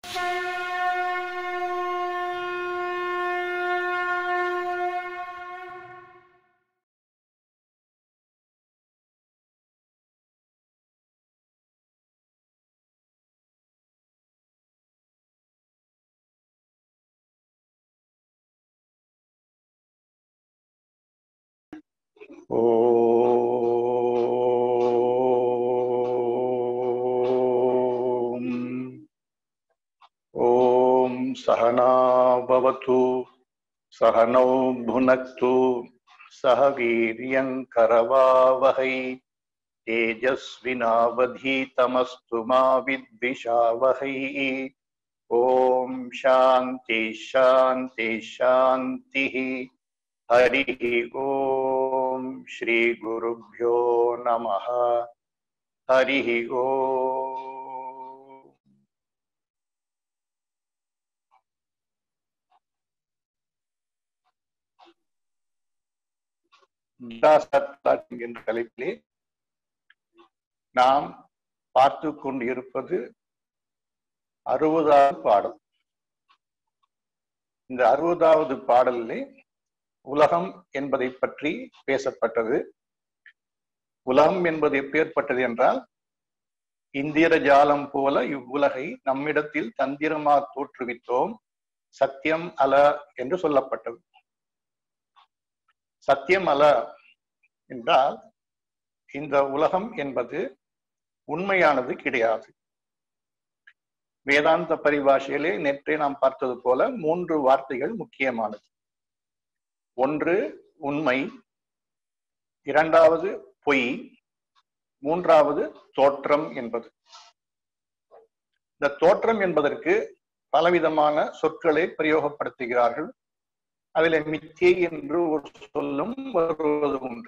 ॐ ॐ सहना भवतु सहनौ भुनक्तु सह वीर्यङ्करवावहै तेजस्विनावधीतमस्तु मा विद्विषावहै ॐ शान्ति शान्ति शान्तिः हरिः ॐ श्रीगुरुभ्यो नमः हरिः ॐ கீதாசத்லாட் என்கின்ற தலைப்பிலே நாம் பார்த்து கொண்டிருப்பது அறுபதாவது பாடல் இந்த அறுபதாவது பாடலிலே உலகம் என்பதை பற்றி பேசப்பட்டது உலகம் என்பது எப்பேற்பட்டது என்றால் இந்திர ஜாலம் போல இவ்வுலகை நம்மிடத்தில் தந்திரமா தோற்றுவித்தோம் சத்தியம் அல என்று சொல்லப்பட்டது சத்தியம் அல என்றால் இந்த உலகம் என்பது உண்மையானது கிடையாது வேதாந்த பரிபாஷையிலே நேற்றே நாம் பார்த்தது போல மூன்று வார்த்தைகள் முக்கியமானது ஒன்று உண்மை இரண்டாவது பொய் மூன்றாவது தோற்றம் என்பது இந்த தோற்றம் என்பதற்கு பலவிதமான சொற்களை பிரயோகப்படுத்துகிறார்கள் அதில் மித்தியை என்று ஒரு சொல்லும் வருவது உண்டு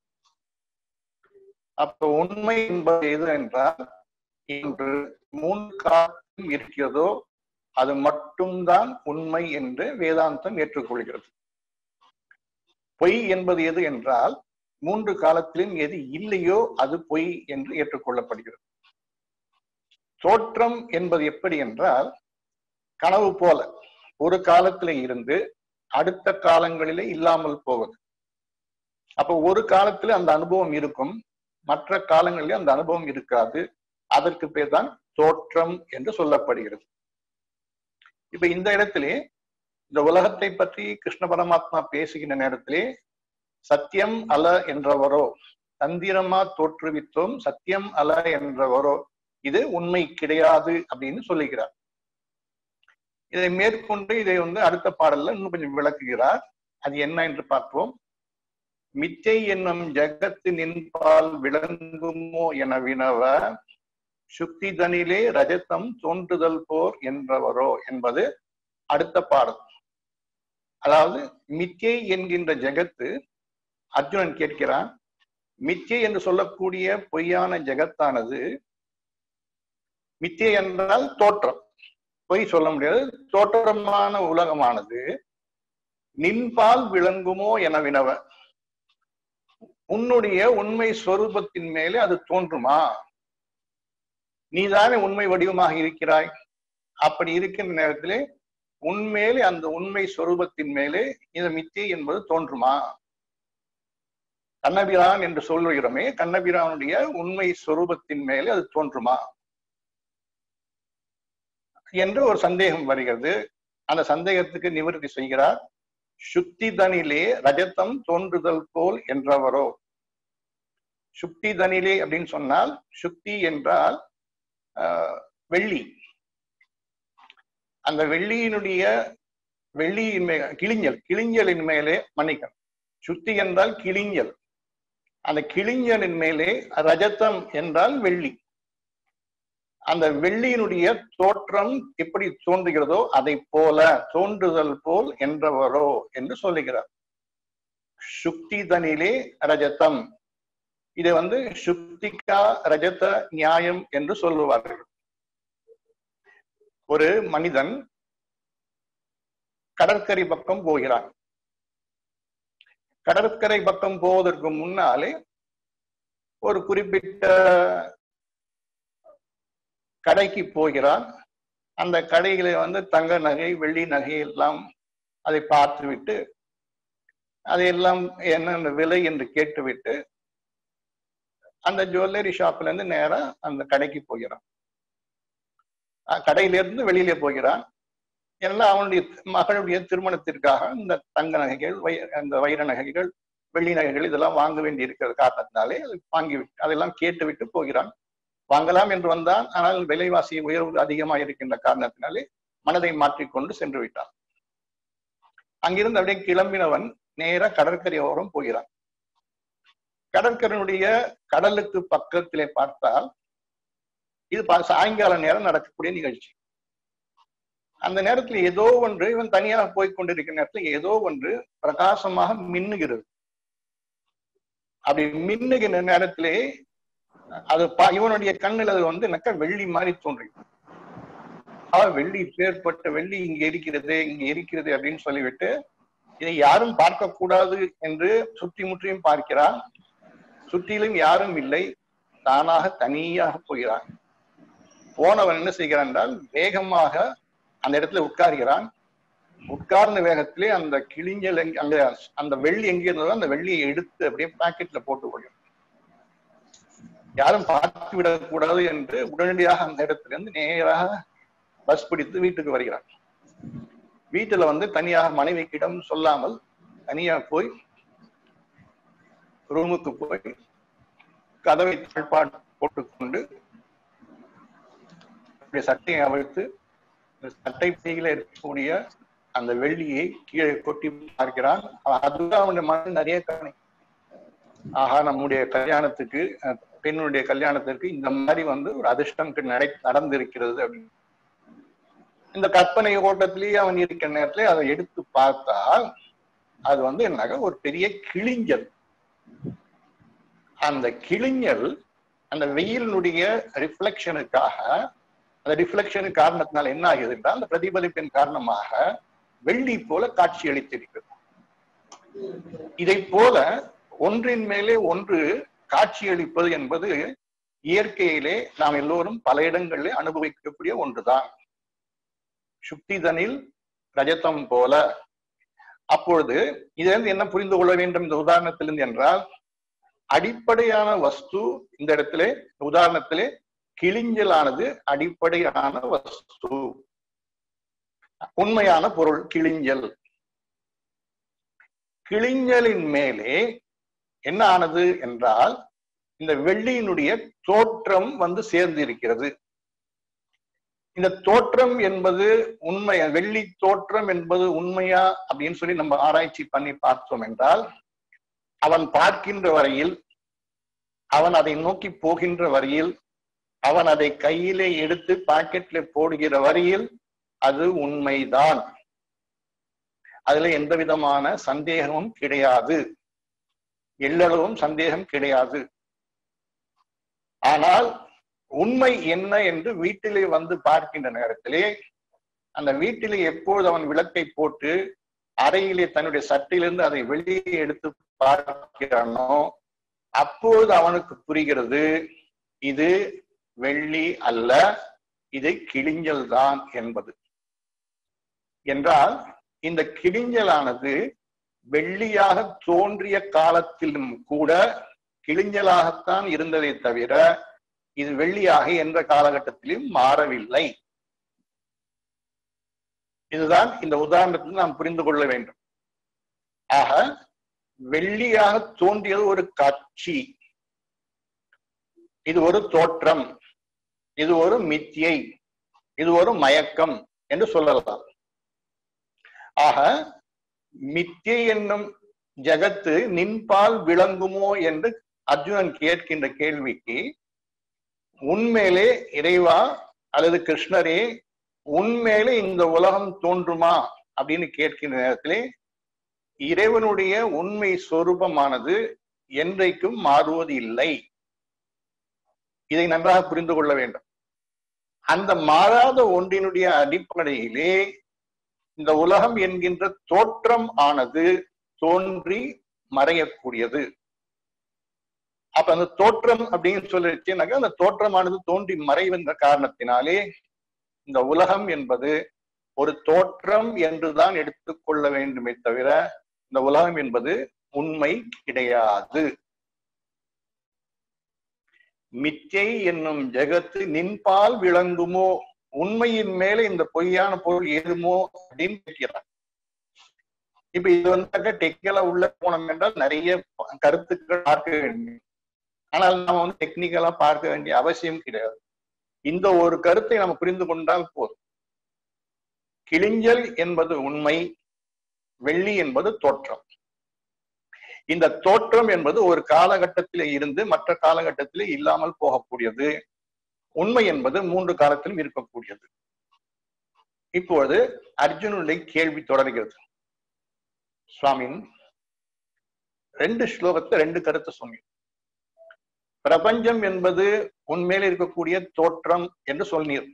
அப்ப உண்மை என்பது எது என்றால் இன்று மூன்று காலம் இருக்கிறதோ அது மட்டும்தான் உண்மை என்று வேதாந்தம் ஏற்றுக்கொள்கிறது பொய் என்பது எது என்றால் மூன்று காலத்திலும் எது இல்லையோ அது பொய் என்று ஏற்றுக்கொள்ளப்படுகிறது தோற்றம் என்பது எப்படி என்றால் கனவு போல ஒரு காலத்திலே இருந்து அடுத்த காலங்களிலே இல்லாமல் போவது அப்போ ஒரு காலத்துல அந்த அனுபவம் இருக்கும் மற்ற காலங்களிலே அந்த அனுபவம் இருக்காது அதற்கு பேர் தான் தோற்றம் என்று சொல்லப்படுகிறது இப்ப இந்த இடத்திலே இந்த உலகத்தை பற்றி கிருஷ்ண பரமாத்மா பேசுகின்ற நேரத்திலே சத்தியம் அல என்றவரோ தந்திரமா தோற்றுவித்தோம் சத்தியம் அல என்றவரோ இது உண்மை கிடையாது அப்படின்னு சொல்லுகிறார் இதை மேற்கொண்டு இதை வந்து அடுத்த பாடல்ல இன்னும் கொஞ்சம் விளக்குகிறார் அது என்ன என்று பார்ப்போம் மிச்சை என்னும் ஜகத்து நின்பால் விளங்குமோ என வினவ சுக்தி தனிலே ரஜதம் தோன்றுதல் போர் என்றவரோ என்பது அடுத்த பாடல் அதாவது மிச்சை என்கின்ற ஜெகத்து அர்ஜுனன் கேட்கிறான் மிச்சை என்று சொல்லக்கூடிய பொய்யான ஜெகத்தானது மிச்சை என்றால் தோற்றம் பொய் சொல்ல முடியாது தோற்றமான உலகமானது நின்பால் விளங்குமோ என வினவ உன்னுடைய உண்மை ஸ்வரூபத்தின் மேலே அது தோன்றுமா நீதானே உண்மை வடிவமாக இருக்கிறாய் அப்படி இருக்கின்ற நேரத்திலே உண்மையிலே அந்த உண்மை ஸ்வரூபத்தின் மேலே இந்த மித்தியை என்பது தோன்றுமா கண்ணபிரான் என்று சொல்லுகிறோமே கண்ணபிரானுடைய உண்மை ஸ்வரூபத்தின் மேலே அது தோன்றுமா என்று ஒரு சந்தேகம் வருகிறது அந்த சந்தேகத்துக்கு நிவர்த்தி செய்கிறார் சுக்தி தனிலே ரஜதம் தோன்றுதல் போல் என்றவரோ சுக்தி தனிலே அப்படின்னு சொன்னால் சுக்தி என்றால் வெள்ளி அந்த வெள்ளியினுடைய வெள்ளியின் மே கிளிஞ்சல் கிளிஞ்சலின் மேலே மன்னிக்கணும் சுத்தி என்றால் கிளிஞ்சல் அந்த கிளிஞ்சலின் மேலே ரஜத்தம் என்றால் வெள்ளி அந்த வெள்ளியினுடைய தோற்றம் எப்படி தோன்றுகிறதோ அதை போல தோன்றுதல் போல் என்றவரோ என்று சொல்லுகிறார் சுக்தி தனிலே ரஜதம் இதை வந்து சுக்திகா ரஜத நியாயம் என்று சொல்லுவார்கள் ஒரு மனிதன் கடற்கரை பக்கம் போகிறான் கடற்கரை பக்கம் போவதற்கு முன்னாலே ஒரு குறிப்பிட்ட கடைக்கு போகிறான் அந்த கடைகளை வந்து தங்க நகை வெள்ளி நகை எல்லாம் அதை பார்த்துவிட்டு அதையெல்லாம் என்னென்ன விலை என்று கேட்டுவிட்டு அந்த ஜுவல்லரி ஷாப்ல இருந்து நேரா அந்த கடைக்கு போகிறான் அஹ் கடையிலிருந்து வெளியிலே போகிறான் எல்லாம் அவனுடைய மகளுடைய திருமணத்திற்காக இந்த தங்க நகைகள் வை அந்த வைர நகைகள் வெள்ளி நகைகள் இதெல்லாம் வாங்க வேண்டி இருக்கிற காரணத்தினாலே அதை வாங்கி விட்டு அதெல்லாம் கேட்டுவிட்டு போகிறான் வாங்கலாம் என்று வந்தான் ஆனால் விலைவாசி உயர்வு அதிகமாக இருக்கின்ற காரணத்தினாலே மனதை மாற்றிக்கொண்டு சென்று விட்டான் அங்கிருந்து அப்படியே கிளம்பினவன் நேரா கடற்கரை ஓரம் போகிறான் கடற்கரையினுடைய கடலுக்கு பக்கத்திலே பார்த்தால் இது பா- சாயங்கால நேரம் நடக்கக்கூடிய நிகழ்ச்சி அந்த நேரத்துல ஏதோ ஒன்று இவன் தனியாக போய் கொண்டிருக்கிற நேரத்துல ஏதோ ஒன்று பிரகாசமாக மின்னுகிறது அப்படி மின்னுகிற நேரத்திலே அது பா- இவனுடைய கண்ணில் அது வந்து எனக்கு வெள்ளி மாதிரி தோன்றி ஆ வெள்ளி பேர்பட்ட வெள்ளி இங்க இருக்கிறது இங்க இருக்கிறது அப்படின்னு சொல்லிவிட்டு இதை யாரும் பார்க்க கூடாது என்று சுற்றி முற்றியும் பார்க்கிறான் சுற்றிலும் யாரும் இல்லை தானாக தனியாக போகிறான் போனவன் என்ன செய்கிறான் என்றால் வேகமாக அந்த இடத்துல உட்கார்கிறான் உட்கார்ந்த வேகத்திலே அந்த கிழிஞ்சல் எங்க- அங்க அந்த வெள்ளி எங்கே இருந்ததோ அந்த வெள்ளியை எடுத்து அப்படியே பாக்கெட்ல போட்டு கொள்கிறான் யாரும் பார்த்து விடக்கூடாது என்று உடனடியாக அந்த இடத்துல இருந்து நேராக பஸ் பிடித்து வீட்டுக்கு வருகிறான் வீட்டுல வந்து தனியாக மனைவிக்கிடம் சொல்லாமல் தனியா போய் ரூமுக்கு போய் கதவை தாழ்பாடு போட்டுக்கொண்டு அப்படியே சட்டையை அவிழ்த்து இந்த சட்டை பையில இருக்கக்கூடிய அந்த வெள்ளியை கீழே கொட்டி பார்க்கிறான் அதுதான் அவனுடைய மனதில் நிறைய கவனை ஆஹா நம்முடைய கல்யாணத்துக்கு அஹ், பெண்ணுடைய கல்யாணத்திற்கு இந்த மாதிரி வந்து ஒரு அதிர்ஷ்டம் நடை நடந்திருக்கிறது அப்படின்னு இந்த கற்பனை ஓட்டத்திலேயே அவன் இருக்கிற நேரத்திலே அதை எடுத்து பார்த்தால் அது வந்து என்னாக ஒரு பெரிய கிழிஞ்சல் அந்த கிழிஞ்சல் அந்த வெயிலினுடைய ரிஃப்ளெக்ஷனுக்காக அந்த ரிஃப்ளெக்ஷன் காரணத்தினால் என்ன ஆகுது என்றால் அந்த பிரதிபலிப்பின் காரணமாக வெள்ளி போல காட்சி அளித்திருக்கிறது இதை போல ஒன்றின் மேலே ஒன்று காட்சியளிப்பது என்பது இயற்கையிலே நாம் எல்லோரும் பல இடங்களிலே அனுபவிக்கக்கூடிய ஒன்றுதான் சுக்திதனில் ரஜதம் போல அப்பொழுது இதிலிருந்து என்ன புரிந்து கொள்ள வேண்டும் இந்த உதாரணத்திலிருந்து என்றால் அடிப்படையான வஸ்து இந்த இடத்திலே உதாரணத்திலே கிழிஞ்சலானது அடிப்படையான வஸ்து உண்மையான பொருள் கிழிஞ்சல் கிழிஞ்சலின் மேலே என்ன ஆனது என்றால் இந்த வெள்ளியினுடைய தோற்றம் வந்து சேர்ந்து இருக்கிறது இந்த தோற்றம் என்பது உண்மை வெள்ளி தோற்றம் என்பது உண்மையா அப்படின்னு சொல்லி நம்ம ஆராய்ச்சி பண்ணி பார்த்தோம் என்றால் அவன் பார்க்கின்ற வரையில் அவன் அதை நோக்கி போகின்ற வரையில் அவன் அதை கையிலே எடுத்து பாக்கெட்ல போடுகிற வரையில் அது உண்மைதான் அதுல எந்த விதமான சந்தேகமும் கிடையாது எல்லளவும் சந்தேகம் கிடையாது ஆனால் உண்மை என்ன என்று வீட்டிலே வந்து பார்க்கின்ற நேரத்திலே அந்த வீட்டிலே எப்பொழுது அவன் விளக்கை போட்டு அறையிலே தன்னுடைய சட்டையிலிருந்து அதை வெளியே எடுத்து பார்க்கிறானோ அப்பொழுது அவனுக்கு புரிகிறது இது வெள்ளி அல்ல இது கிழிஞ்சல் தான் என்பது என்றால் இந்த கிழிஞ்சலானது வெள்ளியாக தோன்றிய காலத்திலும் கூட கிழிஞ்சலாகத்தான் இருந்ததை தவிர இது வெள்ளியாக எந்த காலகட்டத்திலும் மாறவில்லை இதுதான் இந்த உதாரணத்தில் நாம் புரிந்து கொள்ள வேண்டும் ஆக வெள்ளியாக தோன்றியது ஒரு காட்சி இது ஒரு தோற்றம் இது ஒரு மித்தியை இது ஒரு மயக்கம் என்று சொல்லலாம் ஆக மித்தியை என்னும் ஜகத்து நின்பால் விளங்குமோ என்று அர்ஜுனன் கேட்கின்ற கேள்விக்கு உண்மையிலே இறைவா அல்லது கிருஷ்ணரே உண்மையிலே இந்த உலகம் தோன்றுமா அப்படின்னு கேட்கின்ற நேரத்திலே இறைவனுடைய உண்மை சொரூபமானது என்றைக்கும் மாறுவது இல்லை இதை நன்றாக புரிந்து கொள்ள வேண்டும் அந்த மாறாத ஒன்றினுடைய அடிப்படையிலே இந்த உலகம் என்கின்ற தோற்றம் ஆனது தோன்றி மறையக்கூடியது அப்ப அந்த தோற்றம் அப்படின்னு சொல்லிச்சுனாக்கா அந்த தோற்றமானது தோன்றி மறைவென்ற காரணத்தினாலே இந்த உலகம் என்பது ஒரு தோற்றம் என்றுதான் எடுத்துக்கொள்ள வேண்டுமே தவிர இந்த உலகம் என்பது உண்மை கிடையாது மிச்சை என்னும் ஜெகத்து நின்பால் விளங்குமோ உண்மையின் மேல இந்த பொய்யான பொருள் ஏதுமோ அப்படின்னு கேட்கிறார் இப்ப இது வந்து டெக்னிக்கலா உள்ள போனோம் என்றால் நிறைய கருத்துக்கள் பார்க்க வேண்டும் ஆனால் நாம வந்து டெக்னிக்கலா பார்க்க வேண்டிய அவசியம் கிடையாது இந்த ஒரு கருத்தை நம்ம புரிந்து கொண்டால் போதும் கிளிஞ்சல் என்பது உண்மை வெள்ளி என்பது தோற்றம் இந்த தோற்றம் என்பது ஒரு காலகட்டத்திலே இருந்து மற்ற காலகட்டத்திலே இல்லாமல் போகக்கூடியது உண்மை என்பது மூன்று காலத்திலும் இருக்கக்கூடியது இப்பொழுது அர்ஜுனுடைய கேள்வி தொடர்கிறது சுவாமின் ரெண்டு ஸ்லோகத்தை ரெண்டு கருத்தை சொன்னீங்க பிரபஞ்சம் என்பது உண்மையில இருக்கக்கூடிய தோற்றம் என்று சொன்னீர்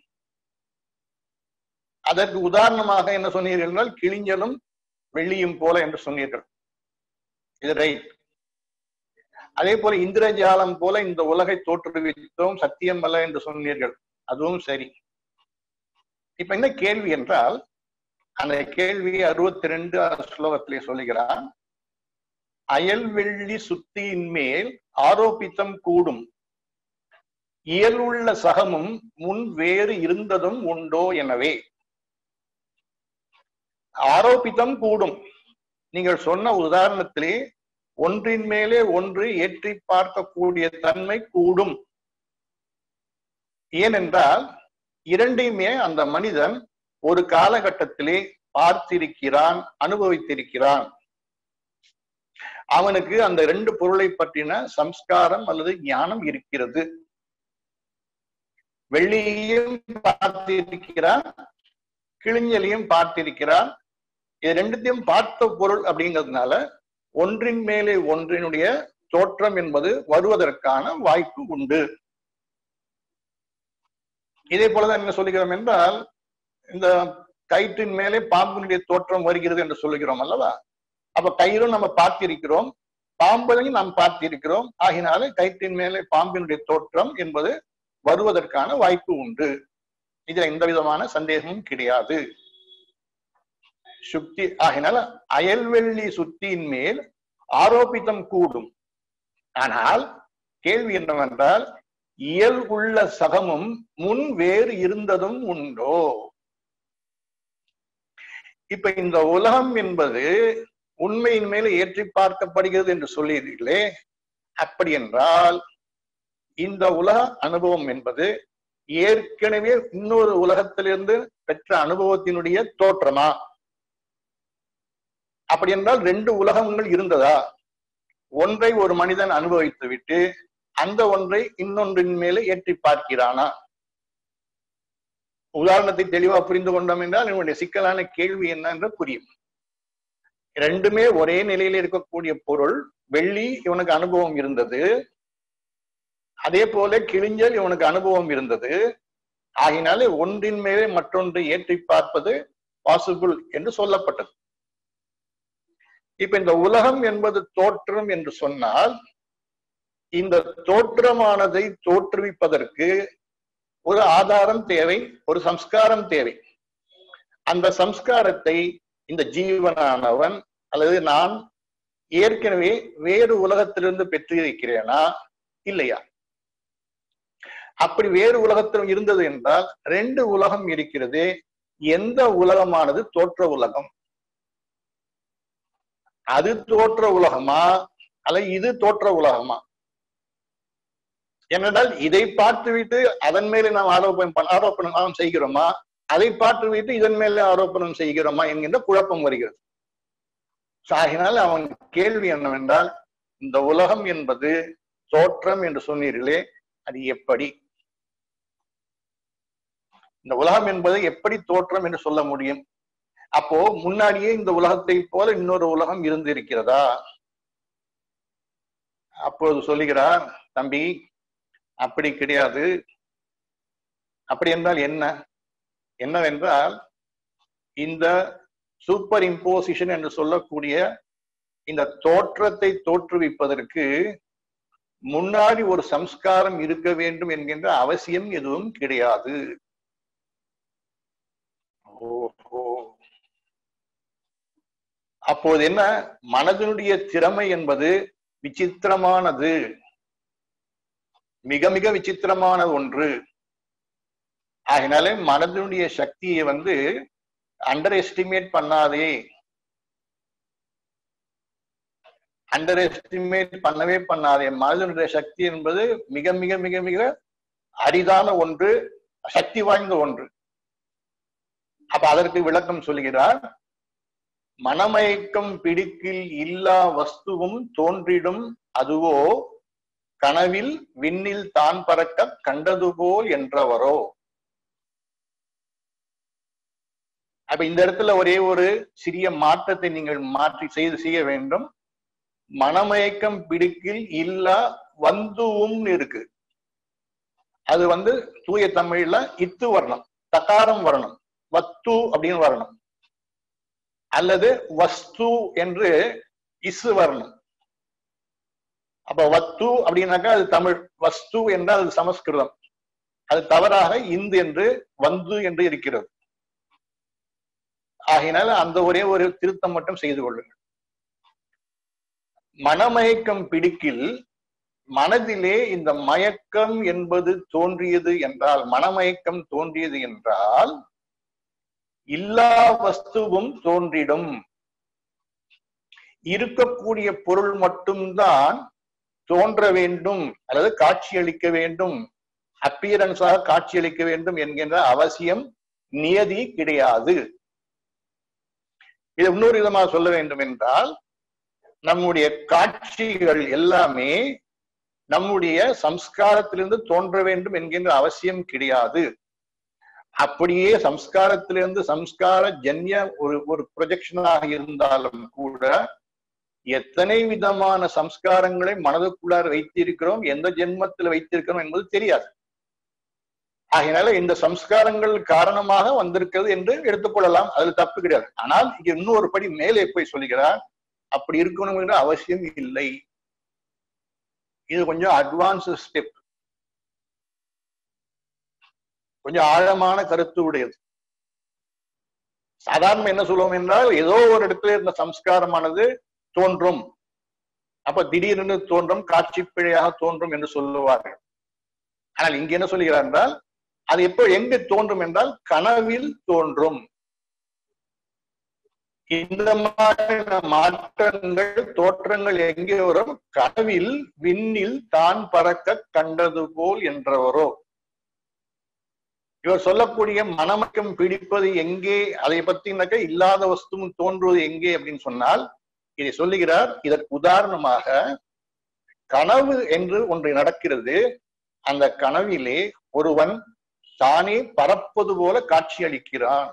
அதற்கு உதாரணமாக என்ன சொன்னீர்கள் என்றால் கிழிஞ்சலும் வெள்ளியும் போல என்று சொன்னீர்கள் இது ரைட் அதே போல இந்திரஜாலம் போல இந்த உலகை தோற்றுவித்தோம் சத்தியம் அல்ல என்று சொன்னீர்கள் அதுவும் சரி இப்ப என்ன கேள்வி என்றால் அந்த கேள்வி அறுபத்தி ரெண்டு ஸ்லோகத்திலே சொல்லுகிறான் அயல் வெள்ளி சுத்தியின் மேல் ஆரோபித்தம் கூடும் இயலுள்ள சகமும் முன் வேறு இருந்ததும் உண்டோ எனவே ஆரோபித்தம் கூடும் நீங்கள் சொன்ன உதாரணத்திலே ஒன்றின் மேலே ஒன்று ஏற்றி பார்க்கக்கூடிய தன்மை கூடும் ஏனென்றால் இரண்டையுமே அந்த மனிதன் ஒரு காலகட்டத்திலே பார்த்திருக்கிறான் அனுபவித்திருக்கிறான் அவனுக்கு அந்த ரெண்டு பொருளை பற்றின சம்ஸ்காரம் அல்லது ஞானம் இருக்கிறது வெள்ளியையும் பார்த்திருக்கிறான் கிழிஞ்சலையும் பார்த்திருக்கிறான் இது ரெண்டுத்தையும் பார்த்த பொருள் அப்படிங்கிறதுனால ஒன்றின் மேலே ஒன்றினுடைய தோற்றம் என்பது வருவதற்கான வாய்ப்பு உண்டு இதே போலதான் என்ன சொல்லுகிறோம் என்றால் இந்த கயிற்றின் மேலே பாம்பினுடைய தோற்றம் வருகிறது என்று சொல்லுகிறோம் அல்லவா அப்ப கயிறும் நம்ம பார்த்திருக்கிறோம் பாம்பையும் நாம் பார்த்திருக்கிறோம் ஆகினால கயிற்றின் மேலே பாம்பினுடைய தோற்றம் என்பது வருவதற்கான வாய்ப்பு உண்டு இதுல எந்த விதமான சந்தேகமும் கிடையாது சுத்தி ஆகினால அயல்வெள்ளி சுத்தியின் மேல் ஆரோபித்தம் கூடும் ஆனால் கேள்வி என்னவென்றால் இயல் உள்ள சகமும் முன் வேறு இருந்ததும் உண்டோ இப்ப இந்த உலகம் என்பது உண்மையின் மேல ஏற்றி பார்க்கப்படுகிறது என்று சொல்லீர்களே அப்படி என்றால் இந்த உலக அனுபவம் என்பது ஏற்கனவே இன்னொரு உலகத்திலிருந்து பெற்ற அனுபவத்தினுடைய தோற்றமா அப்படி என்றால் ரெண்டு உலகங்கள் இருந்ததா ஒன்றை ஒரு மனிதன் அனுபவித்து விட்டு அந்த ஒன்றை இன்னொன்றின் மேலே ஏற்றி பார்க்கிறானா உதாரணத்தை தெளிவா புரிந்து கொண்டோம் என்றால் என்னுடைய சிக்கலான கேள்வி என்ன என்று புரியும் ரெண்டுமே ஒரே நிலையில் இருக்கக்கூடிய பொருள் வெள்ளி இவனுக்கு அனுபவம் இருந்தது அதே போல கிழிஞ்சல் இவனுக்கு அனுபவம் இருந்தது ஆகினாலே ஒன்றின் மேலே மற்றொன்றை ஏற்றி பார்ப்பது பாசிபிள் என்று சொல்லப்பட்டது இப்ப இந்த உலகம் என்பது தோற்றம் என்று சொன்னால் இந்த தோற்றமானதை தோற்றுவிப்பதற்கு ஒரு ஆதாரம் தேவை ஒரு சம்ஸ்காரம் தேவை அந்த சம்ஸ்காரத்தை இந்த ஜீவனானவன் அல்லது நான் ஏற்கனவே வேறு உலகத்திலிருந்து பெற்றிருக்கிறேனா இல்லையா அப்படி வேறு உலகத்திலும் இருந்தது என்றால் ரெண்டு உலகம் இருக்கிறது எந்த உலகமானது தோற்ற உலகம் அது தோற்ற உலகமா அல்ல இது தோற்ற உலகமா ஏனென்றால் இதை பார்த்துவிட்டு அதன் மேலே நாம் ஆரோப்பணம் ஆரோப்பணம் நாம் செய்கிறோமா அதை பார்த்துவிட்டு இதன் மேலே ஆரோப்பணம் செய்கிறோமா என்கின்ற குழப்பம் வருகிறது ஆகினால் அவன் கேள்வி என்னவென்றால் இந்த உலகம் என்பது தோற்றம் என்று சொன்னீர்களே அது எப்படி இந்த உலகம் என்பது எப்படி தோற்றம் என்று சொல்ல முடியும் அப்போ முன்னாடியே இந்த உலகத்தை போல இன்னொரு உலகம் இருந்து இருக்கிறதா அப்பொழுது சொல்லுகிறார் தம்பி அப்படி கிடையாது அப்படி என்றால் என்ன என்னவென்றால் இந்த சூப்பர் இம்போசிஷன் என்று சொல்லக்கூடிய இந்த தோற்றத்தை தோற்றுவிப்பதற்கு முன்னாடி ஒரு சம்ஸ்காரம் இருக்க வேண்டும் என்கின்ற அவசியம் எதுவும் கிடையாது ஓஹோ அப்போது என்ன மனதினுடைய திறமை என்பது விசித்திரமானது மிக மிக விசித்திரமான ஒன்று ஆகினாலே மனதினுடைய சக்தியை வந்து அண்டர் எஸ்டிமேட் பண்ணாதே அண்டர் எஸ்டிமேட் பண்ணவே பண்ணாதே மனதினுடைய சக்தி என்பது மிக மிக மிக மிக அரிதான ஒன்று சக்தி வாய்ந்த ஒன்று அப்ப அதற்கு விளக்கம் சொல்கிறார் மனமயக்கம் பிடிக்கில் இல்லா வஸ்துவும் தோன்றிடும் அதுவோ கனவில் விண்ணில் தான் பறக்க கண்டது போல் என்றவரோ அப்ப இந்த இடத்துல ஒரே ஒரு சிறிய மாற்றத்தை நீங்கள் மாற்றி செய்து செய்ய வேண்டும் மனமயக்கம் பிடிக்கில் இல்லா வந்துவும் இருக்கு அது வந்து தூய தமிழ்ல இத்து வரணும் தகாரம் வரணும் வத்து அப்படின்னு வரணும் அல்லது வஸ்து என்று இசு வரணும் அப்ப வத்து அப்படின்னாக்கா அது தமிழ் வஸ்து என்றால் அது சமஸ்கிருதம் அது தவறாக இந்து என்று வந்து என்று இருக்கிறது ஆகையினால அந்த ஒரே ஒரு திருத்தம் மட்டும் செய்து கொள்ளுங்கள் மனமயக்கம் பிடிக்கில் மனதிலே இந்த மயக்கம் என்பது தோன்றியது என்றால் மனமயக்கம் தோன்றியது என்றால் எல்லா வஸ்துவும் தோன்றிடும் இருக்கக்கூடிய பொருள் மட்டும்தான் தோன்ற வேண்டும் அல்லது காட்சியளிக்க வேண்டும் அப்பியரன்ஸாக காட்சியளிக்க வேண்டும் என்கின்ற அவசியம் நியதி கிடையாது இது இன்னொரு விதமாக சொல்ல வேண்டும் என்றால் நம்முடைய காட்சிகள் எல்லாமே நம்முடைய சம்ஸ்காரத்திலிருந்து தோன்ற வேண்டும் என்கின்ற அவசியம் கிடையாது அப்படியே சம்ஸ்காரத்திலிருந்து சம்ஸ்கார ஜன்ய ஒரு ஒரு ப்ரொஜெக்ஷனாக இருந்தாலும் கூட எத்தனை விதமான சம்ஸ்காரங்களை மனதுக்குள்ளார் வைத்திருக்கிறோம் எந்த ஜென்மத்தில் வைத்திருக்கிறோம் என்பது தெரியாது ஆகையினால இந்த சம்ஸ்காரங்கள் காரணமாக வந்திருக்கிறது என்று எடுத்துக்கொள்ளலாம் அதுல தப்பு கிடையாது ஆனால் இங்க இன்னொரு படி மேலே போய் சொல்லுகிறார் அப்படி இருக்கணும் என்ற அவசியம் இல்லை இது கொஞ்சம் அட்வான்ஸ் ஸ்டெப் கொஞ்சம் ஆழமான கருத்து உடையது சாதாரண என்ன சொல்லுவோம் என்றால் ஏதோ ஒரு இடத்துல இருந்த சம்ஸ்காரமானது தோன்றும் அப்ப திடீரென்று தோன்றும் காட்சி பிழையாக தோன்றும் என்று சொல்லுவார்கள் ஆனால் இங்க என்ன சொல்லுகிறார் என்றால் அது எப்போ எங்கு தோன்றும் என்றால் கனவில் தோன்றும் இந்த மாதிரியான மாற்றங்கள் தோற்றங்கள் எங்கே வரும் கனவில் விண்ணில் தான் பறக்க கண்டது போல் என்றவரோ இவர் சொல்லக்கூடிய மனமக்கம் பிடிப்பது எங்கே அதை பத்தினாக்க இல்லாத வஸ்துவும் தோன்றுவது எங்கே அப்படின்னு சொன்னால் இதை சொல்லுகிறார் இதற்கு உதாரணமாக கனவு என்று ஒன்று நடக்கிறது அந்த கனவிலே ஒருவன் தானே பறப்பது போல காட்சி அளிக்கிறான்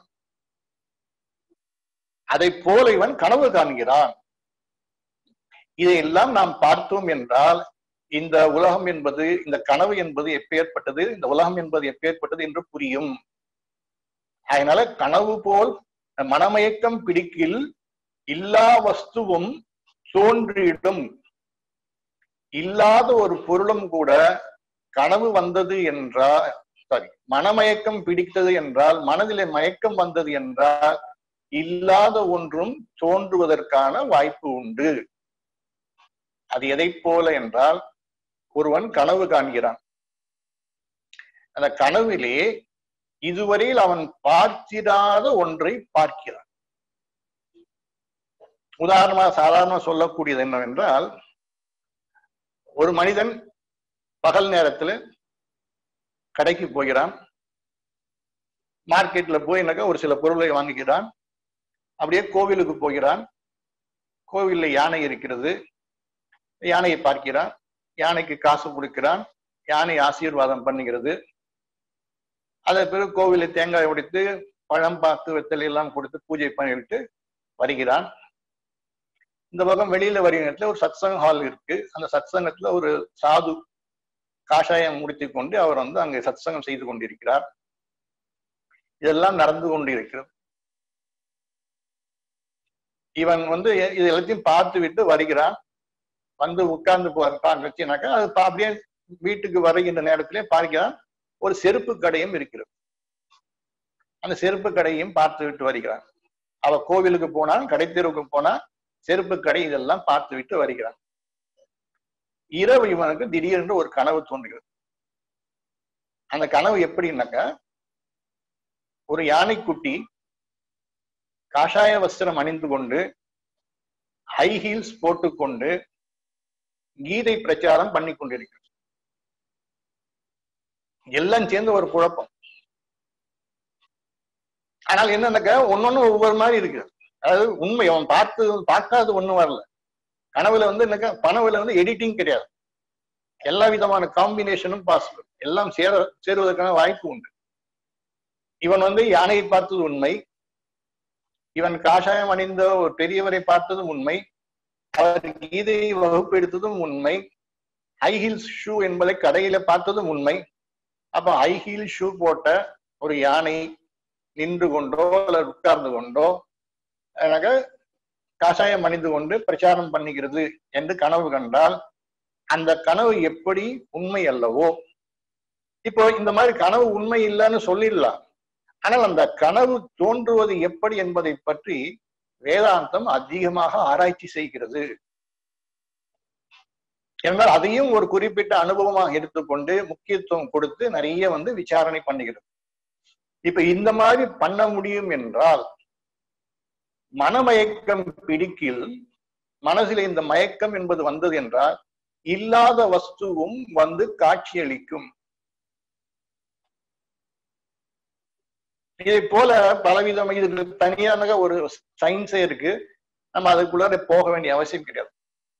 அதை போல இவன் கனவு காண்கிறான் இதையெல்லாம் நாம் பார்த்தோம் என்றால் இந்த உலகம் என்பது இந்த கனவு என்பது எப்பேற்பட்டது இந்த உலகம் என்பது எப்பேற்பட்டது என்று புரியும் அதனால கனவு போல் மனமயக்கம் பிடிக்கில் எல்லா வஸ்துவும் தோன்றிடும் இல்லாத ஒரு பொருளும் கூட கனவு வந்தது என்றால் சாரி மனமயக்கம் பிடித்தது என்றால் மனதிலே மயக்கம் வந்தது என்றால் இல்லாத ஒன்றும் தோன்றுவதற்கான வாய்ப்பு உண்டு அது எதை போல என்றால் ஒருவன் கனவு காண்கிறான் அந்த கனவிலே இதுவரையில் அவன் பார்த்திராத ஒன்றை பார்க்கிறான் உதாரணமாக சாதாரண சொல்லக்கூடியது என்னவென்றால் ஒரு மனிதன் பகல் நேரத்துல கடைக்கு போகிறான் மார்க்கெட்ல போயினாக்கா ஒரு சில பொருளை வாங்குகிறான் அப்படியே கோவிலுக்கு போகிறான் கோவில்ல யானை இருக்கிறது யானையை பார்க்கிறான் யானைக்கு காசு கொடுக்கிறான் யானை ஆசீர்வாதம் பண்ணுகிறது அதன் பிறகு கோவிலில் தேங்காய் உடைத்து பழம் பார்த்து வெத்தலை எல்லாம் கொடுத்து பூஜை பண்ணிவிட்டு வருகிறான் இந்த பக்கம் வெளியில வருகிற இடத்துல ஒரு சத்சங்க ஹால் இருக்கு அந்த சத்சங்கத்துல ஒரு சாது காஷாயம் முடித்து கொண்டு அவர் வந்து அங்கே சத்சங்கம் செய்து கொண்டிருக்கிறார் இதெல்லாம் நடந்து கொண்டிருக்கிறது இவன் வந்து இது எல்லாத்தையும் பார்த்து விட்டு வருகிறான் வந்து உட்கார்ந்து வச்சுனாக்கா அது அப்படியே வீட்டுக்கு வருகின்ற நேரத்திலே பார்க்கிறான் ஒரு செருப்பு கடையும் இருக்கிறது அந்த செருப்பு கடையும் பார்த்து விட்டு வருகிறான் அவ கோவிலுக்கு போனான் கடைத்தெருவுக்கு போனா செருப்பு கடை இதெல்லாம் பார்த்து விட்டு வருகிறான் இரவு இவனுக்கு திடீரென்று ஒரு கனவு தோன்றுகிறது அந்த கனவு எப்படின்னாக்கா ஒரு யானைக்குட்டி காஷாய வஸ்திரம் அணிந்து கொண்டு ஹை ஹீல்ஸ் போட்டுக்கொண்டு கீதை பிரச்சாரம் பண்ணி கொண்டிருக்கிறது எல்லாம் சேர்ந்து ஒரு குழப்பம் ஆனால் என்னன்னாக்கா ஒன்னொன்னு ஒவ்வொரு மாதிரி இருக்கு அதாவது உண்மை அவன் பார்த்து பார்க்காத ஒண்ணும் வரல கனவுல வந்து என்னக்கா கனவுல வந்து எடிட்டிங் கிடையாது எல்லா விதமான காம்பினேஷனும் பாசிபிள் எல்லாம் சேர சேருவதற்கான வாய்ப்பு உண்டு இவன் வந்து யானையை பார்த்தது உண்மை இவன் காஷாயம் அணிந்த ஒரு பெரியவரை பார்த்ததும் உண்மை அவர் கீதையை வகுப்பு எடுத்ததும் உண்மை ஹை ஹீல்ஸ் ஷூ என்பதை கடையில பார்த்ததும் உண்மை அப்ப ஹை ஹீல் ஷூ போட்ட ஒரு யானை நின்று கொண்டோ அல்லது உட்கார்ந்து கொண்டோ எனக்கு காஷாயம் அணிந்து கொண்டு பிரச்சாரம் பண்ணுகிறது என்று கனவு கண்டால் அந்த கனவு எப்படி உண்மை அல்லவோ இப்போ இந்த மாதிரி கனவு உண்மை இல்லைன்னு சொல்லிடலாம் ஆனால் அந்த கனவு தோன்றுவது எப்படி என்பதை பற்றி வேதாந்தம் அதிகமாக ஆராய்ச்சி செய்கிறது என்றால் அதையும் ஒரு குறிப்பிட்ட அனுபவமாக எடுத்துக்கொண்டு முக்கியத்துவம் கொடுத்து நிறைய வந்து விசாரணை பண்ணுகிறது இப்ப இந்த மாதிரி பண்ண முடியும் என்றால் மனமயக்கம் பிடிக்கில் மனதில் இந்த மயக்கம் என்பது வந்தது என்றால் இல்லாத வஸ்துவும் வந்து காட்சியளிக்கும் இதை போல பலவிதம் இது தனியான ஒரு சயின்ஸே இருக்கு நம்ம அதுக்குள்ள போக வேண்டிய அவசியம் கிடையாது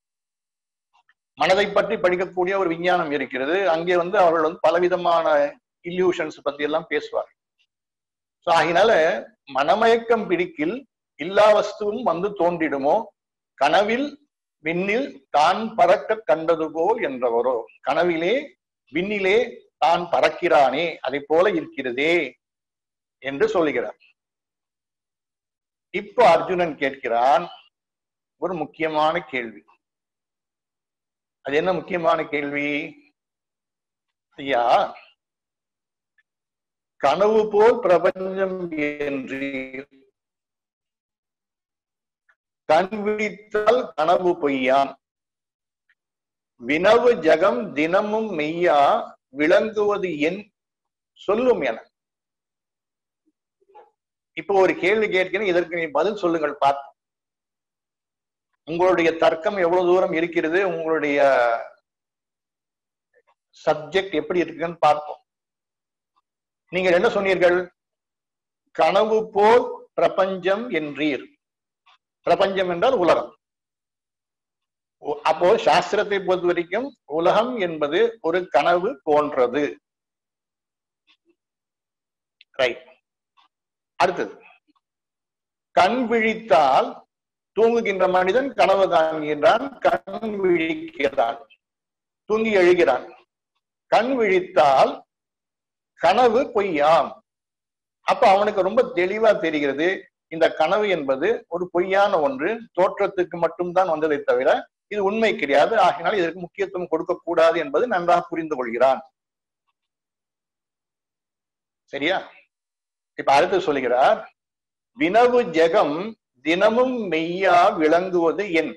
மனதை பற்றி படிக்கக்கூடிய ஒரு விஞ்ஞானம் இருக்கிறது அங்கே வந்து அவர்கள் வந்து பலவிதமான இல்யூஷன்ஸ் பத்தி எல்லாம் பேசுவார் ஸோ ஆகினால மனமயக்கம் பிடிக்கில் இல்லா வஸ்துவும் வந்து தோன்றிடுமோ கனவில் விண்ணில் தான் பறக்க கண்டது போல் என்றவரோ கனவிலே விண்ணிலே தான் பறக்கிறானே அதை போல இருக்கிறதே என்று சொல்லுகிறார் இப்போ அர்ஜுனன் கேட்கிறான் ஒரு முக்கியமான கேள்வி அது என்ன முக்கியமான கேள்வி ஐயா கனவு போல் பிரபஞ்சம் என்று கண் விழித்தால் கனவு பொய்யான் வினவு ஜகம் தினமும் மெய்யா விளங்குவது என் சொல்லும் என இப்போ ஒரு கேள்வி கேட்கிறேன் இதற்கு நீ பதில் சொல்லுங்கள் பார்த்து உங்களுடைய தர்க்கம் எவ்வளவு தூரம் இருக்கிறது உங்களுடைய சப்ஜெக்ட் எப்படி இருக்குன்னு பார்ப்போம் நீங்கள் என்ன சொன்னீர்கள் கனவு போல் பிரபஞ்சம் என்றீர் பிரபஞ்சம் என்றால் உலகம் அப்போ சாஸ்திரத்தை பொறுத்த வரைக்கும் உலகம் என்பது ஒரு கனவு போன்றது ரைட் அடுத்தது கண் விழித்தால் தூங்குகின்ற மனிதன் கனவு காண்கின்றான் கண் விழிக்கிறான் தூங்கி எழுகிறான் கண் விழித்தால் கனவு பொய்யாம் அப்ப அவனுக்கு ரொம்ப தெளிவா தெரிகிறது இந்த கனவு என்பது ஒரு பொய்யான ஒன்று தோற்றத்துக்கு மட்டும்தான் வந்ததை தவிர இது உண்மை கிடையாது ஆகினால் இதற்கு முக்கியத்துவம் கொடுக்க கூடாது என்பது நன்றாக புரிந்து கொள்கிறான் சரியா இப்ப அடுத்து சொல்லுகிறார் வினவு ஜெகம் தினமும் மெய்யா விளங்குவது என்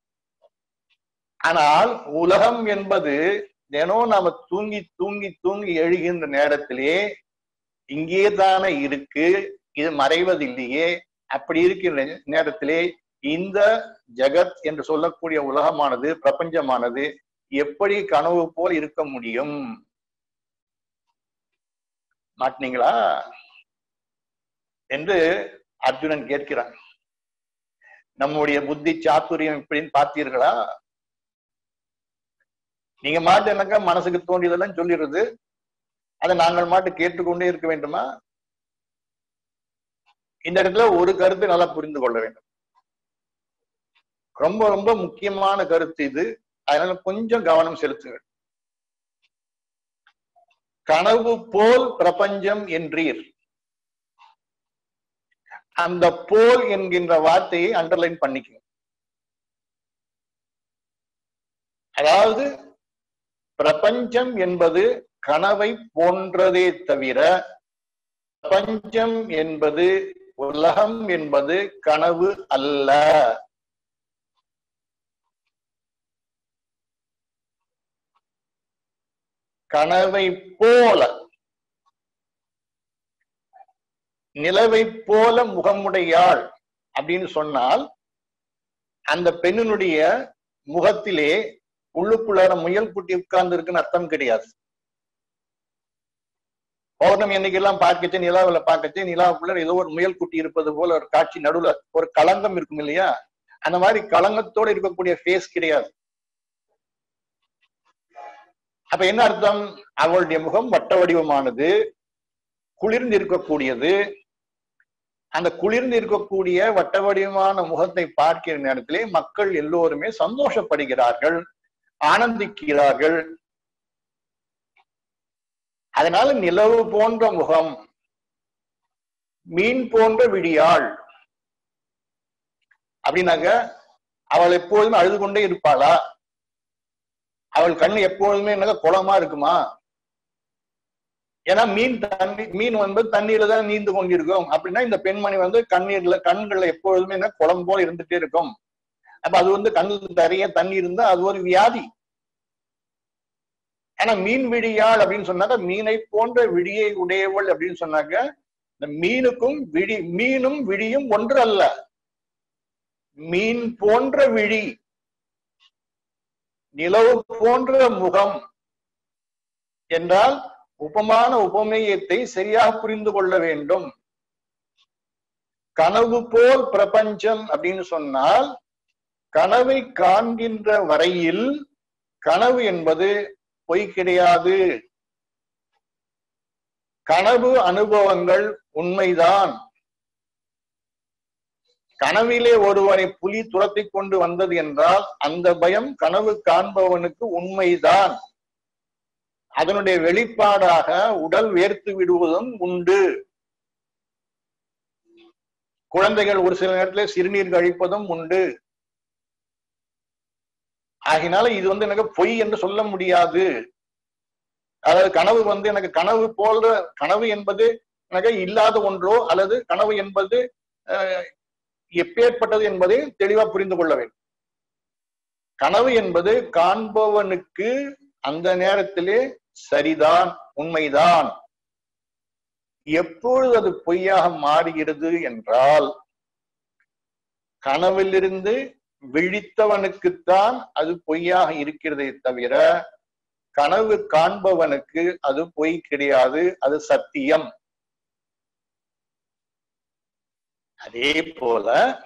ஆனால் உலகம் என்பது தினம் நாம தூங்கி தூங்கி தூங்கி எழுகின்ற நேரத்திலே இங்கே தானே இருக்கு இது மறைவதில்லையே அப்படி இருக்கிற நேரத்திலே இந்த ஜெகத் என்று சொல்லக்கூடிய உலகமானது பிரபஞ்சமானது எப்படி கனவு போல் இருக்க முடியும் மாட்டினீங்களா என்று அர்ஜுனன் கேட்கிறான் நம்முடைய புத்தி சாத்துரியம் இப்படின்னு பார்த்தீர்களா நீங்க மாட்டு என்னக்கா மனசுக்கு தோன்றியதெல்லாம் சொல்லிடுறது அதை நாங்கள் மாட்டு கேட்டுக்கொண்டே இருக்க வேண்டுமா இந்த இடத்துல ஒரு கருத்து நல்லா புரிந்து கொள்ள வேண்டும் ரொம்ப ரொம்ப முக்கியமான கருத்து இது அதனால கொஞ்சம் கவனம் செலுத்துங்கள் கனவு போல் பிரபஞ்சம் என்றீர் அந்த போல் என்கின்ற வார்த்தையை அண்டர்லைன் பண்ணிக்கணும் அதாவது பிரபஞ்சம் என்பது கனவை போன்றதே தவிர பிரபஞ்சம் என்பது உலகம் என்பது கனவு அல்ல கனவை போல நிலவை போல முகமுடையாள் அப்படின்னு சொன்னால் அந்த பெண்ணினுடைய முகத்திலே உள்ளுக்குள்ளார முயல் குட்டி உட்கார்ந்து இருக்குன்னு அர்த்தம் கிடையாது பௌர்ணமி அன்னைக்கெல்லாம் பார்க்கச்சு நிலாவில் பார்க்கச்சு நிலாவுக்குள்ள ஏதோ ஒரு முயல் குட்டி இருப்பது போல ஒரு காட்சி நடுவுல ஒரு களங்கம் இருக்கும் இல்லையா அந்த மாதிரி களங்கத்தோடு இருக்கக்கூடிய ஃபேஸ் கிடையாது அப்ப என்ன அர்த்தம் அவளுடைய முகம் வட்ட வடிவமானது குளிர்ந்து இருக்கக்கூடியது அந்த குளிர்ந்து இருக்கக்கூடிய வட்ட வடிவமான முகத்தை பார்க்கிற நேரத்திலே மக்கள் எல்லோருமே சந்தோஷப்படுகிறார்கள் ஆனந்திக்கிறார்கள் அதனால நிலவு போன்ற முகம் மீன் போன்ற விடியாள் அப்படின்னாக்க அவள் எப்போதுமே அழுது கொண்டே இருப்பாளா அவள் கண்ணு எப்பொழுதுமே என்னங்க குளமா இருக்குமா ஏன்னா மீன் தண்ணி மீன் வந்து தண்ணீர்ல தான் நீந்து கொண்டிருக்கும் அப்படின்னா இந்த பெண்மணி வந்து கண்ணீர்ல கண்கள்ல எப்பொழுதுமே என்ன குளம் போல இருந்துட்டே இருக்கும் அப்ப அது வந்து கண்ணுல நிறைய தண்ணி இருந்தா அது ஒரு வியாதி ஆனா மீன் விடியாள் அப்படின்னு சொன்னாக்க மீனை போன்ற விடியை உடையவள் அப்படின்னு சொன்னாக்க இந்த மீனுக்கும் விடி மீனும் விடியும் ஒன்று அல்ல மீன் போன்ற விழி நிலவு போன்ற முகம் என்றால் உபமான உபமேயத்தை சரியாக புரிந்து கொள்ள வேண்டும் கனவு போல் பிரபஞ்சம் அப்படின்னு சொன்னால் கனவை காண்கின்ற வரையில் கனவு என்பது பொய் கிடையாது கனவு அனுபவங்கள் உண்மைதான் கனவிலே ஒருவனை புலி துரத்தி கொண்டு வந்தது என்றால் அந்த பயம் கனவு காண்பவனுக்கு உண்மைதான் அதனுடைய வெளிப்பாடாக உடல் வேர்த்து விடுவதும் உண்டு குழந்தைகள் ஒரு சில நேரத்தில் சிறுநீர் கழிப்பதும் உண்டு ஆகினால இது வந்து எனக்கு பொய் என்று சொல்ல முடியாது அதாவது கனவு வந்து எனக்கு கனவு போல கனவு என்பது எனக்கு இல்லாத ஒன்றோ அல்லது கனவு என்பது எப்பேற்பட்டது என்பதை தெளிவா புரிந்து கொள்ள வேண்டும் கனவு என்பது காண்பவனுக்கு அந்த நேரத்திலே சரிதான் உண்மைதான் எப்பொழுது அது பொய்யாக மாறுகிறது என்றால் கனவிலிருந்து விழித்தவனுக்குத்தான் அது பொய்யாக இருக்கிறதே தவிர கனவு காண்பவனுக்கு அது பொய் கிடையாது அது சத்தியம் அதே போல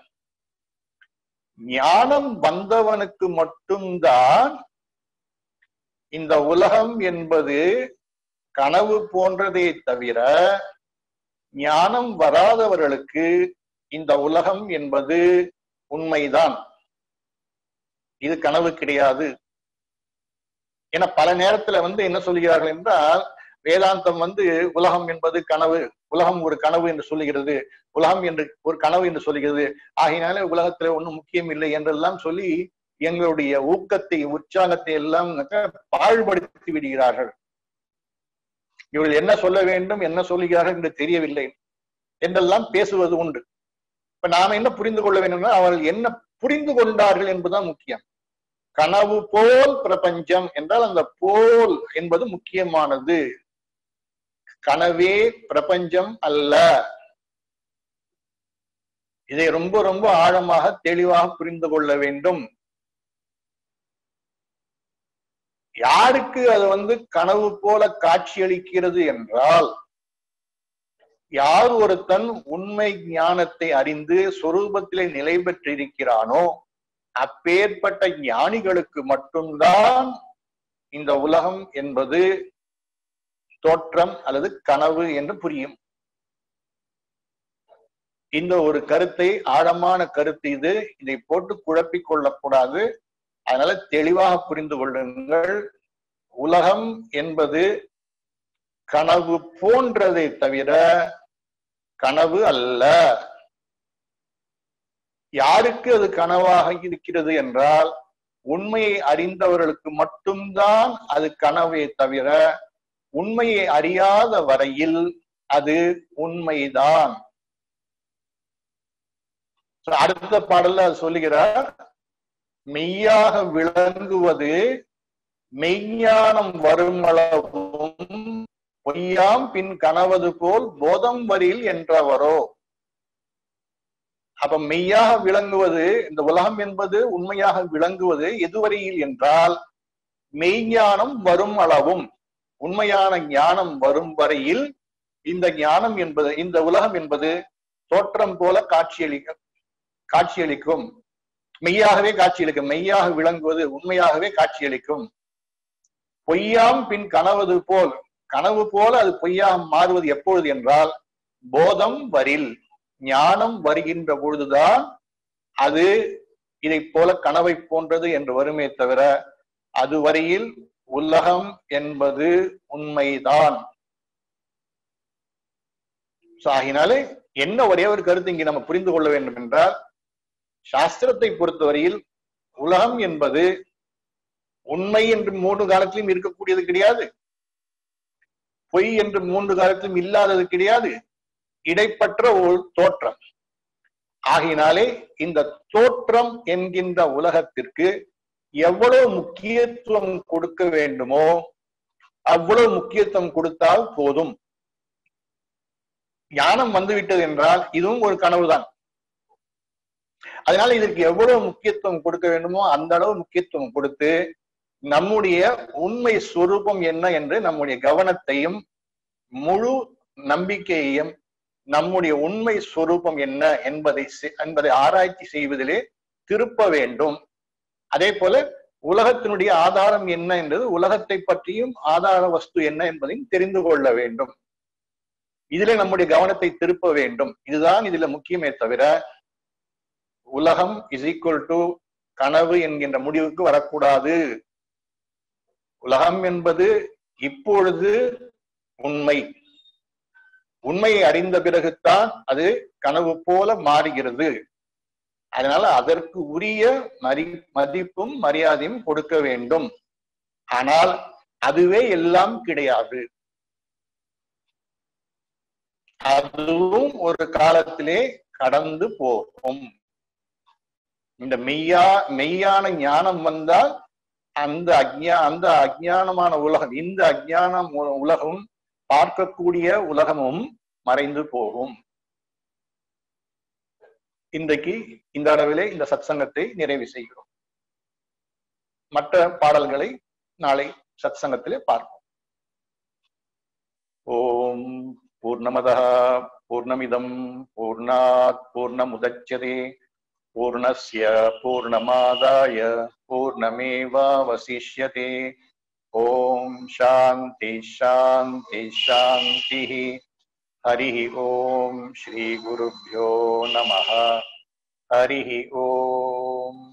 ஞானம் வந்தவனுக்கு மட்டும்தான் இந்த உலகம் என்பது கனவு போன்றதே தவிர ஞானம் வராதவர்களுக்கு இந்த உலகம் என்பது உண்மைதான் இது கனவு கிடையாது ஏன்னா பல நேரத்துல வந்து என்ன சொல்கிறார்கள் என்றால் வேதாந்தம் வந்து உலகம் என்பது கனவு உலகம் ஒரு கனவு என்று சொல்லுகிறது உலகம் என்று ஒரு கனவு என்று சொல்லுகிறது ஆகையினாலே உலகத்துல ஒண்ணும் முக்கியம் இல்லை என்றெல்லாம் சொல்லி எங்களுடைய ஊக்கத்தை உற்சாகத்தை எல்லாம் பாழ்படுத்தி விடுகிறார்கள் இவர்கள் என்ன சொல்ல வேண்டும் என்ன சொல்லுகிறார்கள் என்று தெரியவில்லை என்றெல்லாம் பேசுவது உண்டு இப்ப நாம என்ன புரிந்து கொள்ள வேண்டும்னா அவர்கள் என்ன புரிந்து கொண்டார்கள் என்பதுதான் முக்கியம் கனவு போல் பிரபஞ்சம் என்றால் அந்த போல் என்பது முக்கியமானது கனவே பிரபஞ்சம் அல்ல இதை ரொம்ப ரொம்ப ஆழமாக தெளிவாக புரிந்து கொள்ள வேண்டும் யாருக்கு அது வந்து கனவு போல காட்சியளிக்கிறது என்றால் யார் ஒருத்தன் உண்மை ஞானத்தை அறிந்து சொரூபத்திலே நிலை பெற்றிருக்கிறானோ அப்பேற்பட்ட ஞானிகளுக்கு மட்டும்தான் இந்த உலகம் என்பது தோற்றம் அல்லது கனவு என்று புரியும் இந்த ஒரு கருத்தை ஆழமான கருத்து இது இதை போட்டு குழப்பிக் கொள்ளக்கூடாது அதனால தெளிவாக புரிந்து கொள்ளுங்கள் உலகம் என்பது கனவு போன்றதை தவிர கனவு அல்ல யாருக்கு அது கனவாக இருக்கிறது என்றால் உண்மையை அறிந்தவர்களுக்கு மட்டும்தான் அது கனவே தவிர உண்மையை அறியாத வரையில் அது உண்மைதான் So, அடுத்த பாடல்ல அது சொல்லுகிறார் மெய்யாக விளங்குவது மெய்ஞானம் வருமளவும் பொய்யாம் பின் கனவது போல் போதம் வரில் என்றவரோ அப்ப மெய்யாக விளங்குவது இந்த உலகம் என்பது உண்மையாக விளங்குவது எதுவரையில் என்றால் மெய்ஞானம் வரும் அளவும் உண்மையான ஞானம் வரும் வரையில் இந்த ஞானம் என்பது இந்த உலகம் என்பது தோற்றம் போல காட்சியளிக்க காட்சியளிக்கும் மெய்யாகவே காட்சியளிக்கும் மெய்யாக விளங்குவது உண்மையாகவே காட்சியளிக்கும் பொய்யாம் பின் கனவது போல் கனவு போல அது பொய்யாக மாறுவது எப்பொழுது என்றால் போதம் வரில் ஞானம் வருகின்ற பொழுதுதான் அது இதை போல கனவை போன்றது என்று வருமே தவிர அதுவரையில் உலகம் என்பது உண்மைதான் So, ஆகினாலே என்ன ஒரே ஒரு கருத்து இங்கே நம்ம புரிந்து கொள்ள வேண்டும் என்றால் சாஸ்திரத்தை பொறுத்தவரையில் உலகம் என்பது உண்மை என்று மூன்று காலத்திலும் இருக்கக்கூடியது கிடையாது பொய் என்று மூன்று காலத்திலும் இல்லாதது கிடையாது இடைப்பற்ற ஒரு தோற்றம் ஆகையினாலே இந்த தோற்றம் என்கின்ற உலகத்திற்கு எவ்வளவு முக்கியத்துவம் கொடுக்க வேண்டுமோ அவ்வளவு முக்கியத்துவம் கொடுத்தால் போதும் ஞானம் வந்துவிட்டது என்றால் இதுவும் ஒரு கனவுதான் அதனால இதற்கு எவ்வளவு முக்கியத்துவம் கொடுக்க வேண்டுமோ அந்த அளவு முக்கியத்துவம் கொடுத்து நம்முடைய உண்மை சொரூபம் என்ன என்று நம்முடைய கவனத்தையும் முழு நம்பிக்கையையும் நம்முடைய உண்மை சொரூபம் என்ன என்பதை செ- என்பதை ஆராய்ச்சி செய்வதிலே திருப்ப வேண்டும் அதே போல உலகத்தினுடைய ஆதாரம் என்ன என்றது உலகத்தை பற்றியும் ஆதார வஸ்து என்ன என்பதையும் தெரிந்து கொள்ள வேண்டும் இதிலே நம்முடைய கவனத்தை திருப்ப வேண்டும் இதுதான் இதுல முக்கியமே தவிர உலகம் இஸ் ஈக்குவல் டு கனவு என்கின்ற முடிவுக்கு வரக்கூடாது உலகம் என்பது இப்பொழுது உண்மை உண்மையை அறிந்த பிறகுதான் அது கனவு போல மாறுகிறது அதனால அதற்கு உரிய மரி மதிப்பும் மரியாதையும் கொடுக்க வேண்டும் ஆனால் அதுவே எல்லாம் கிடையாது அதுவும் ஒரு காலத்திலே கடந்து போகும் இந்த மெய்யா மெய்யான ஞானம் வந்தால் அந்த அக்ஞா அந்த அஜ்ஞானமான உலகம் இந்த அஜ்ஞானம் உ- உலகம் பார்க்கக்கூடிய உலகமும் மறைந்து போகும் இன்றைக்கு இந்த அளவிலே இந்த சத்சங்கத்தை நிறைவு செய்கிறோம் மற்ற பாடல்களை நாளை சத்சங்கத்திலே பார்ப்போம் ஓம் பூர்ணமதः பூர்ணமிதம் பூர்ணாத் பூர்ணமுதட்சதே பூர்ணஸ்ய பூர்ணமாதாய பூர்ணமேவாவசிஷ்யते ஓம் சாந்தி சாந்தி சாந்திः हरिः ॐ श्रीगुरुभ्यो नमः हरिः ॐ